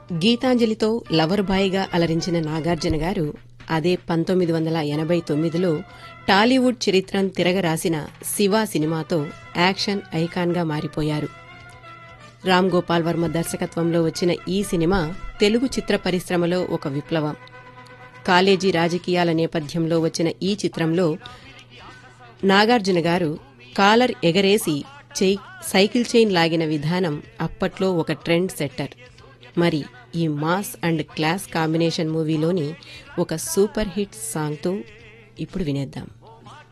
గీతాంజలితో lover బాయ్గా అలరించిన Nagarjuna గారు అదే పంతొమ్మిది వందల ఎనభై తొమ్మిదిలో టాలీవుడ్ చరిత్రను తిరగరాసిన శివ సినిమాతో యాక్షన్ ఐకాన్గా మారిపోయారు రామ్ గోపాల్ వర్మ దర్శకత్వంలో వచ్చిన ఈ సినిమా తెలుగు చిత్ర పరిశ్రమలో ఒక విప్లవం కాలేజీ రాజకీయాల నేపథ్యంలో వచ్చిన ఈ చిత్రంలో నాగార్జున గారు కాలర్ ఎగరేసి చెయ్ సైకిల్ చైన్ లాగిన విధానం అప్పట్లో ఒక ట్రెండ్ సెట్టర్ మరి ఈ మాస్ అండ్ క్లాస్ కాంబినేషన్ మూవీలోని ఒక సూపర్ హిట్ సాంగ్తో ఇప్పుడు వినేద్దాం